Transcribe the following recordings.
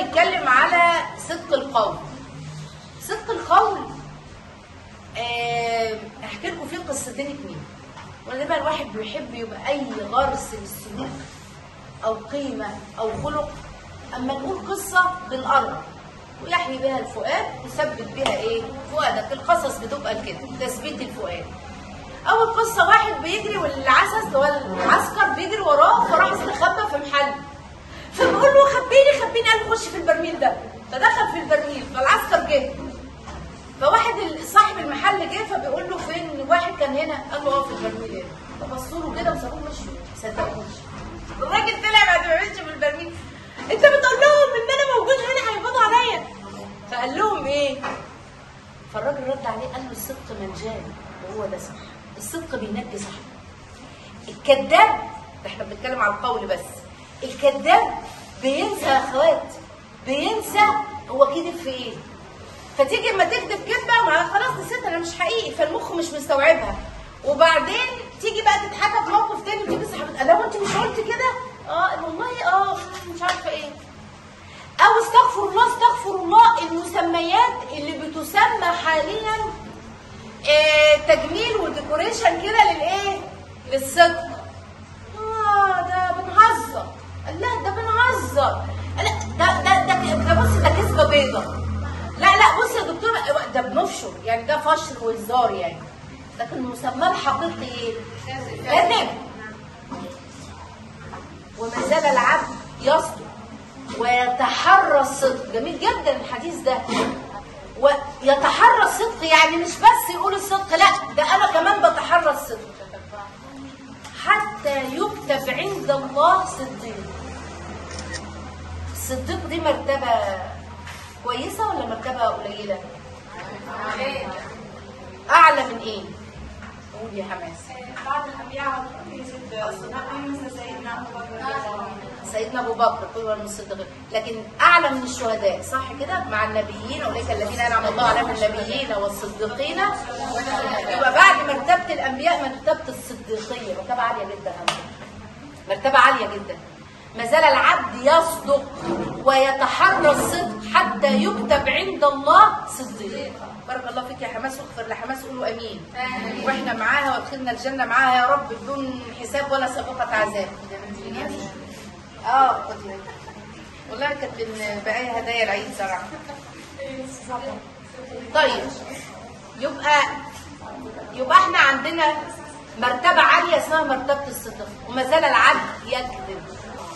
بيتكلم على صدق القول صدق القول آه، احكي لكم فيه قصتين اتنين ولا بقى الواحد بيحب يبقى اي غرس للسلوك او قيمه او خلق اما نقول قصه بنقرب ويحيي بها الفؤاد وثبت بها ايه فؤادك القصص بتبقى كده تثبيت الفؤاد اول قصه واحد بيجري والعسس اللي هو العسكر بيجري وراه فراح استخبى في محل فبيقول له خبيني خبيني قال له خش في البرميل ده فدخل في البرميل فالعسكر جه فواحد ال- صاحب المحل جه فبيقول له فين واحد كان هنا قال له اه في البرميل هنا فبصوا له كده وسابوه مشوا ما صدقوش الراجل طلع بعد ما مشي في البرميل انت بتقول لهم ان انا موجود هنا هيقبضوا عليا فقال لهم ايه فالراجل رد عليه قال له الصدق منجان وهو ده صح الصدق بينجي صاحبه الكذاب ده احنا بنتكلم على القول بس الكذاب بينسى يا اخوات بينسى هو كذب في ايه فتيجي اما تكذب كذبه ما خلاص نسيت انا مش حقيقي فالمخ مش مستوعبها وبعدين تيجي بقى تتحكى في موقف تاني وتيجي صاحبتها لو انت مش قلت كده اه والله اه مش عارفه ايه او استغفر الله استغفر الله المسميات اللي بتسمى حاليا آه تجميل وديكوريشن كده للايه للصدق اه ده بنهزر لا ده بنهزر لا ده ده ده, ده بص ده كذبه بيضه لا لا بص يا دكتور ده بنفشر يعني ده فشر وهزار يعني لكن مسماه الحقيقي ايه؟ كذب وما زال العبد يصدق ويتحرى الصدق جميل جدا الحديث ده ويتحرى الصدق يعني مش بس يقول الصدق لا ده انا كمان بتحرى الصدق حتى يكتب عند الله صديق الصديق دي مرتبة كويسة ولا مرتبة قليلة؟ أعلى من إيه؟ قول يا حماس بعض الانبياء على طول يجد الصداقه مثل سيدنا ابو بكر رضي الله عنه سيدنا ابو بكر كل من الصديقين لكن اعلى من الشهداء صح كده مع النبيين اولئك الذين انعم الله عليهم النبيين والصديقين يبقى بعد مرتبه الانبياء مرتبه الصديقيه مرتبه عاليه جدا مرتبه عاليه جدا ما زال العبد يصدق ويتحرى الصدق حتى يكتب عند الله صديق بارك الله فيك يا حماس واغفر لحماس قولوا امين واحنا معاها وادخلنا الجنه معاها يا رب بدون حساب ولا سابقه عذاب اه خدي بالك. والله كانت من بقايا هدايا العيد صراحه طيب يبقى يبقى احنا عندنا مرتبة عالية اسمها مرتبة الصدق وما زال العبد يكذب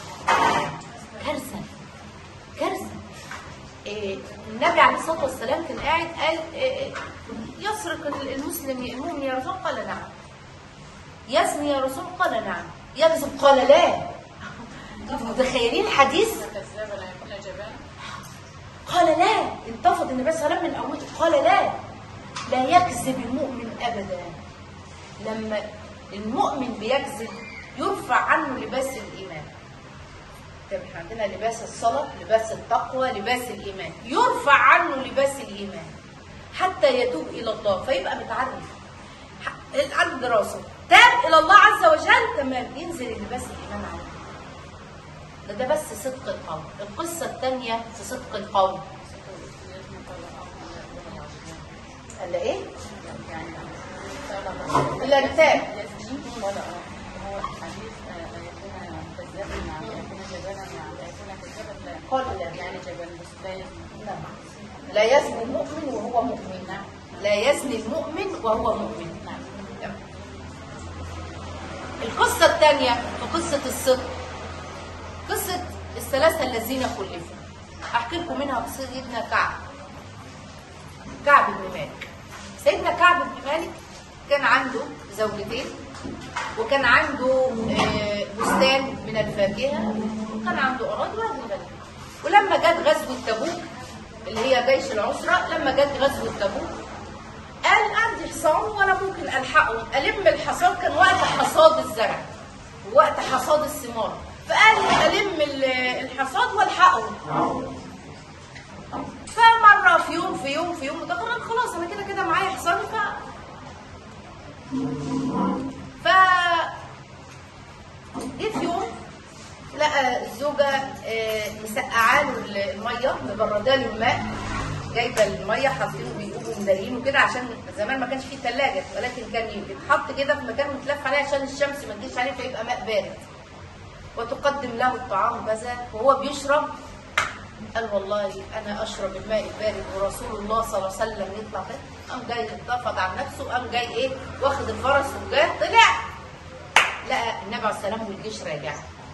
كارثة كارثة إيه النبي عليه الصلاة والسلام كان قاعد قال إيه إيه، يسرق المسلم المؤمن يا رسول قال نعم يزني يا رسول قال نعم يكذب قال لا انتوا متخيلين الحديث كذاب لا يكون جبان قال لا انتفض النبي صلى الله عليه وسلم من أموته قال لا لا يكذب المؤمن أبدا لما المؤمن بيكذب يرفع عنه لباس الإيمان طب احنا عندنا لباس الصلاة لباس التقوى لباس الإيمان يرفع عنه لباس الإيمان حتى يتوب إلى الله فيبقى متعرف ح- عنده دراسة تاب إلى الله عز وجل تمام ينزل لباس الإيمان عليه ده, ده بس صدق القول القصة الثانية في صدق القول قال ايه؟ لا تاب هو حديث لا يكون كذابا نعم لا يكون جبانا نعم لا يكون كذابا لا قال لا يعني جبان بس لا يزني نعم. لا يزني المؤمن وهو مؤمن لا يزني المؤمن وهو مؤمن نعم. القصة الثانية في قصة الصدق قصة الثلاثة الذين خلفوا أحكي لكم منها قصة سيدنا كعب كعب بن مالك سيدنا كعب بن مالك كان عنده زوجتين وكان عنده آه، بستان من الفاكهة وكان عنده أراضي وراجل غني ولما جت غزوة تبوك اللي هي جيش العسرة لما جت غزوة تبوك قال عندي حصان وانا ممكن الحقه الم الحصاد كان وقت حصاد الزرع ووقت حصاد الثمار فقال الم ال- الحصاد والحقه فمره في يوم في يوم في يوم وتقرر خلاص انا كده كده معايا حصان ف ف جه في يوم لقى الزوجه آه، مسقعه له الميه مبرداه الماء جايبه الميه حاطينه بيقوموا مدارينه كده عشان زمان ما كانش فيه ثلاجه ولكن كان بيتحط كده في مكان متلف عليه عشان الشمس ما تجيش عليه فيبقى ماء بارد وتقدم له الطعام كذا وهو بيشرب قال والله انا اشرب الماء البارد ورسول الله صلى الله عليه وسلم يطلع كده قام جاي اتفض عن نفسه قام جاي ايه واخد الفرس وجاه طلع لقى النبي عليه السلام والجيش راجع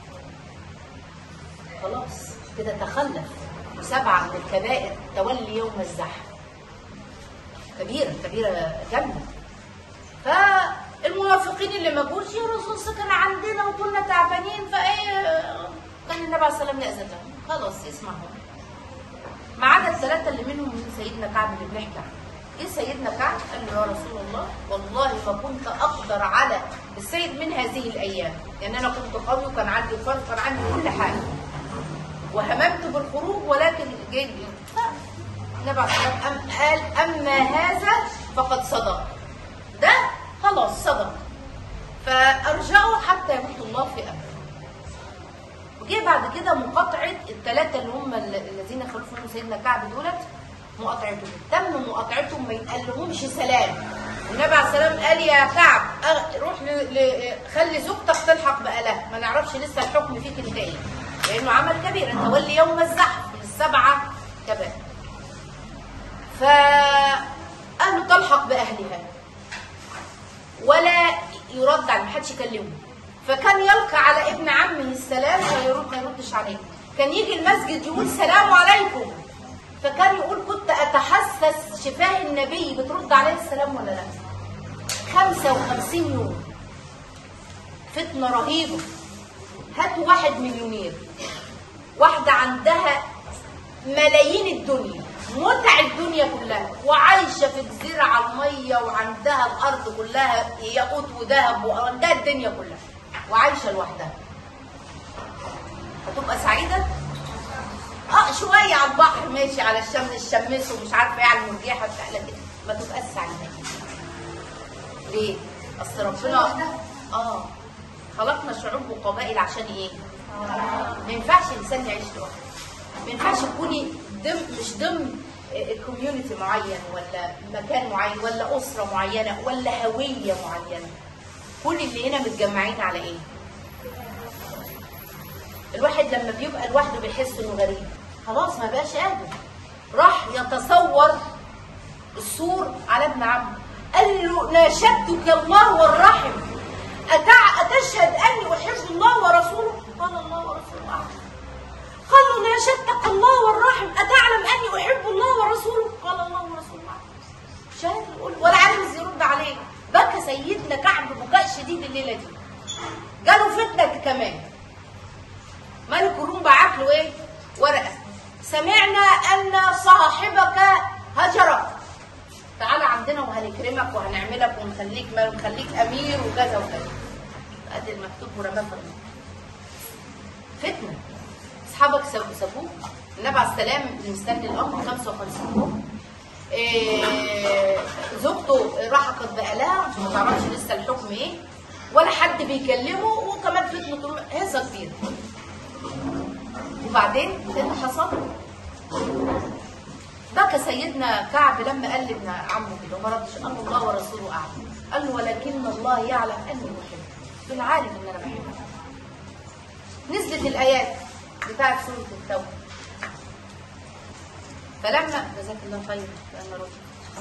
خلاص كده تخلف وسبعه من الكبائر تولي يوم الزحف كبيره كبيره جامده فالمنافقين اللي ما جوش يا رسول الله كان عندنا وكنا تعبانين فايه كان النبي عليه السلام يأذن لهم خلاص يسمعهم ما عدا الثلاثه اللي منهم من سيدنا كعب اللي بنحكي عنه ايه سيدنا كعب قال له يا رسول الله والله ما كنت اقدر على السيد من هذه الايام لان انا كنت قوي وكان عندي فرق وكان عندي كل حاجه وهممت بالخروج ولكن جيت النبي عليه الصلاه والسلام أم قال اما هذا فقد صدق ده خلاص صدق فارجعوا حتى يموت الله في امره وجه بعد كده مقاطعه الثلاثه اللي هم الذين خلفهم سيدنا كعب دولت مقاطعتهم تم مقاطعتهم ما يتقلهمش سلام النبي عليه السلام قال يا كعب أغ- روح ل... ل... خلي زوجتك تلحق بأله ما نعرفش لسه الحكم فيك انت ايه لانه عمل كبير انت ولي يوم الزحف من السبعه كبائر فقال له تلحق باهلها ولا يرد عليه محدش يكلمه فكان يلقى على ابن عمه السلام فيرد ما يردش عليه كان يجي المسجد يقول سلام عليكم فكان يقول كنت اتحسس شفاه النبي بترد عليه السلام ولا لا 55 يوم فتنه رهيبه هات واحد مليونير واحدة عندها ملايين الدنيا متع الدنيا كلها وعايشة في جزيرة على المية وعندها الأرض كلها ياقوت وذهب وعندها الدنيا كلها وعايشة لوحدها هتبقى سعيدة؟ اه شوية على البحر ماشي على الشمس الشمس ومش عارفة ايه على المرجحة بتاع لكن ما تبقاش سعيدة ليه؟ أصل ربنا اه خلقنا شعوب وقبائل عشان ايه؟ ما ينفعش انسان يعيش لوحده ما ينفعش تكوني ضمن مش ضمن كوميونتي معين ولا مكان معين ولا اسره معينه ولا هويه معينه كل اللي هنا متجمعين على ايه الواحد لما بيبقى لوحده بيحس انه غريب خلاص ما بقاش قادر راح يتصور السور على ابن عمه قال له ناشدتك الله والرحم أتع... أتشهد أني أحب الله ورسوله قال الله ورسوله أعلم قال له ناشدتك الله والرحم أتعلم أني أحب الله ورسوله قال الله ورسوله أعلم شاهد يقول ولا عايز يرد عليه بكى سيدنا كعب بكاء شديد الليلة دي جاله فتنة كمان ملك الروم بعت له ايه ورقة سمعنا أن صاحبك هجرك تعالى عندنا وهنكرمك وهنعملك ونخليك ونخليك امير وكذا وكذا ادي المكتوب ورماه في النار. فتنه اصحابك ساب- سابوك النبي عليه السلام مستني الامر 55 يوم إيه، زوجته رحقت بقالها عشان ما تعرفش لسه الحكم ايه ولا حد بيكلمه وكمان فتنه هيصه كبيره وبعدين ايه اللي حصل؟ بكى سيدنا كعب لما قال لابن عمه كده وما ردش قال له الله ورسوله اعلم قال له ولكن الله يعلم اني احبه دول عارف ان انا بحبه نزلت الايات بتاعت سوره التوبه فلما جزاك الله خير لان رد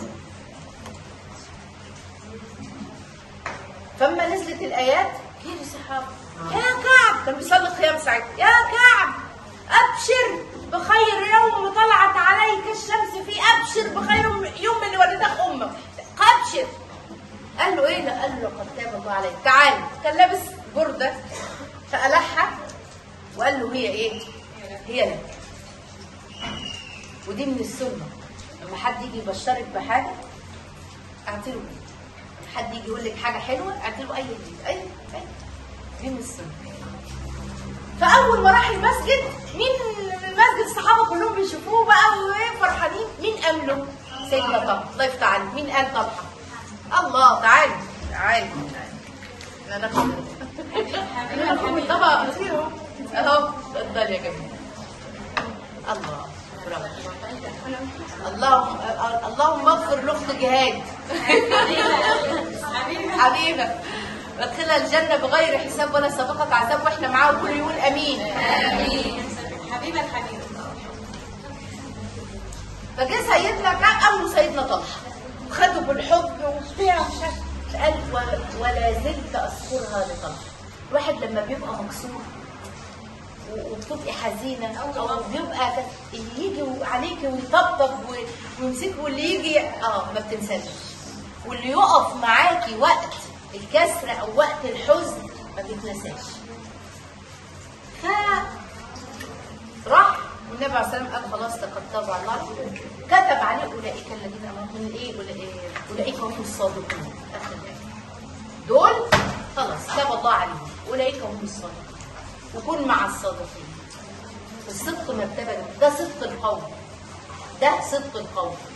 فلما نزلت الايات جه الصحابه يا كعب كان بيصلي القيام ساعتها يا كعب ابشر بخير يوم طلعت عليك الشمس فيه ابشر بخير يوم اللي ولدتك امك ابشر قال له ايه ده قال له قد تاب الله عليك تعال كان لابس برده فقلعها وقال له هي ايه هي لك ودي من السنه لما حد يجي يبشرك بحاجه اعتله لما حد يجي يقول لك حاجه حلوه اعتله اي جديد اي اي دي من السنه فاول ما راح المسجد مين المسجد الصحابه كلهم بيشوفوه بقى وايه فرحانين مين قام له سيدنا طلحه الله يفتح عليك مين قال طلحه الله تعالي تعالي تعالي احنا ناخد ناخد من طبق اهو اتفضل يا جميل الله برافو اللهم اللهم اغفر لاخت جهاد حبيبه وادخلها الجنه بغير حساب ولا سابقه عذاب واحنا معاه وكل يقول امين حبيبه الحبيبه فجه سيدنا كان امر سيدنا طلحه خده بالحب وبتاع مش عارف. قال و- ولا زلت اذكرها لطلحه الواحد لما بيبقى مكسور و- وبتبقي حزينه او بيبقى ك- اللي يجي عليكي ويطبطب و- ويمسك واللي يجي اه ما بتنساش واللي يقف معاكي وقت الكسر او وقت الحزن ما بيتنساش ف راح والنبي عليه الصلاه والسلام قال خلاص تكتب على الله كتب عليه اولئك الذين امنوا من ايه أولئك- اولئك هم الصادقون اخر الآية. دول خلاص تاب الله عليهم اولئك هم الصادقون وكن مع الصادقين الصدق مرتبه ده صدق القول ده صدق القول